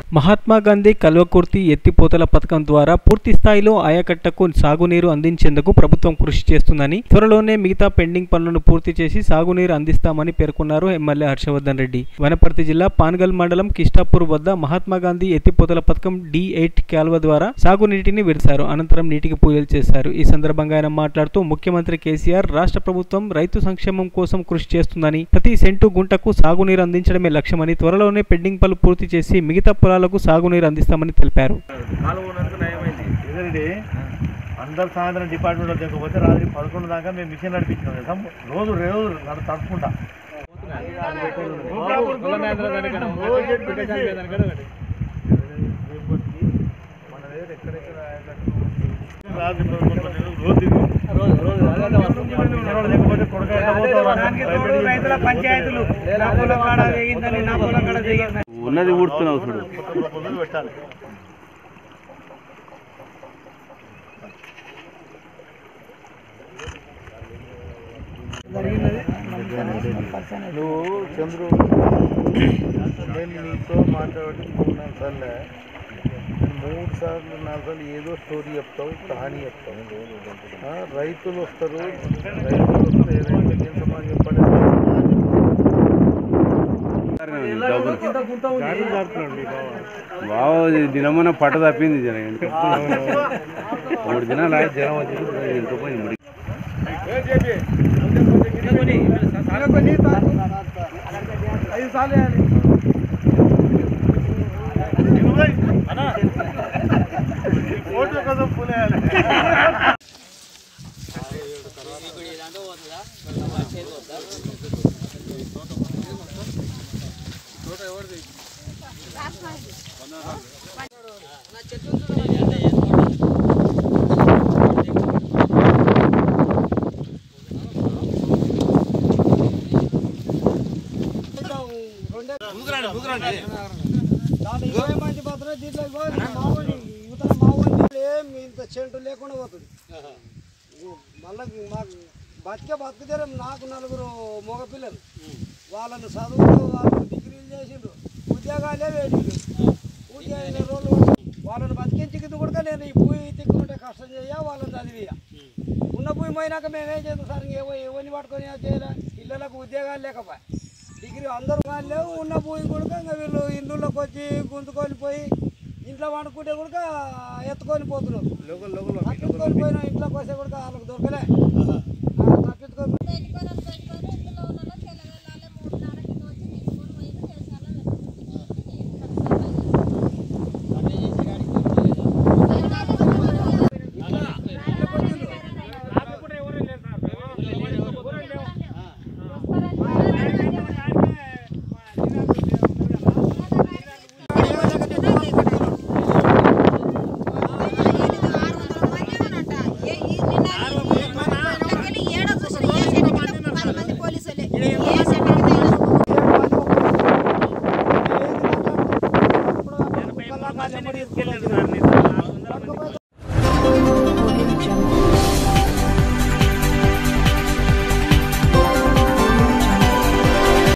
మహాత్మా గాంధీ కల్వకుర్తి ఎత్తిపోతల పథకం ద్వారా పూర్తి స్థాయిలో ఆయకట్టకు సాగునీరు అందించేందుకు ప్రభుత్వం కృషి చేస్తుందని త్వరలోనే మిగతా పెండింగ్ పనులను పూర్తి చేసి సాగునీరు అందిస్తామని పేర్కొన్నారు ఎమ్మెల్యే హర్షవర్ధన్ రెడ్డి వనపర్తి జిల్లా పాన్గల్ మండలం కిష్టాపూర్ వద్ద మహాత్మా గాంధీ ఎత్తిపోతల పథకం డి ఎయిట్ కాల్వ ద్వారా సాగునీటిని విడిచారు అనంతరం నీటికి పూజలు చేశారు ఈ సందర్భంగా ఆయన మాట్లాడుతూ ముఖ్యమంత్రి కేసీఆర్ రాష్ట్ర ప్రభుత్వం రైతు సంక్షేమం కోసం కృషి చేస్తుందని ప్రతి సెంటు గుంటకు సాగునీరు అందించడమే లక్ష్యమని త్వరలోనే పెండింగ్ పనులు పూర్తి చేసి మిగతా పొలాలకు సాగునీరు అందిస్తామని తెలిపారు పాల్గొన్నందుకు నయమైంది ఎందుకంటే అందరు సాయంత్రం డిపార్ట్మెంట్లో లేకపోతే రాత్రి పదకొండు దాకా మేము మిషన్ నడిపించినాం కదా రోజు రోజు నడు తడుచుకుంటా మన దగ్గర ఎక్కడెక్కడ రాత్రి పదకొండు గంటలకు రోజు తిరిగి. లేకపోతే కొడుకు ఎట్లా పోతావు? రైతుల పంచాయతీలు నా పొలం కాడ వేయిందని నా పొలం కాడ చేయిందని ఉన్నది ఊడుతున్నావు చూడు కొత్త పొద్దులు పెట్టాలి నువ్వు చంద్రు నేను నీతో మాట్లాడి మూడు నాలుగు సార్లు మూడు సార్లు నాలుగు సార్లు ఏదో స్టోరీ చెప్తావు కహానీ చెప్తావు ఆ, రైతులు వస్తారు రైతులు వస్తే రైతులకు ఎంత మంది చెప్పాలి బావ దినమున పట్ట తప్పింది జన మూడు దినాలు ఆగి జ్వరం వచ్చి ఎంకపోయింది ముడి ఓట్ల కోసం పులేయాలి దాంట్లో ఇరవై మంది పోతున్నారు దీంట్లో ఇగో మామూలు యువతల మామూలు ఏం ఇంత చెంటు లేకుండా పోతుంది మళ్ళీ మాకు బతికే బతుకుతారు నాకు నలుగురు మగ పిల్లలు వాళ్ళని చదువులు వాళ్ళు డిగ్రీలు చేసిండ్రు ఉద్యోగాలే వేసిండ్రు ఉద్యోగాలు రోజులు వాళ్ళని బతికించి కూడా నేను ఈ భూమి తిక్కుంటే కష్టం చేయ వాళ్ళని చదివియ ఉన్న భూమి పోయినాక మేమేం చేస్తాం సార్ ఏవో ఎవరిని పట్టుకొని ఏం చేయలే పిల్లలకు ఉద్యోగాలు లేకపోయా డిగ్రీ అందరూ వాళ్ళు లేవు ఉన్న భూమి కూడా ఇంకా వీళ్ళు ఇండ్లలోకి వచ్చి గుంతుకొని పోయి ఇంట్లో వండుకుంటే కూడా ఎత్తుకొని పోతున్నారు తప్పించుకొని పోయిన ఇంట్లోకి వస్తే కూడా వాళ్ళకి దొరకలే ఆ, తప్పించుకొని పెట్టుకొని పెట్టుకొని ఇందులో ఉన్న తెల్లవేళ మూడున్నర కింద వచ్చి తీసుకొని పోయి చేసాను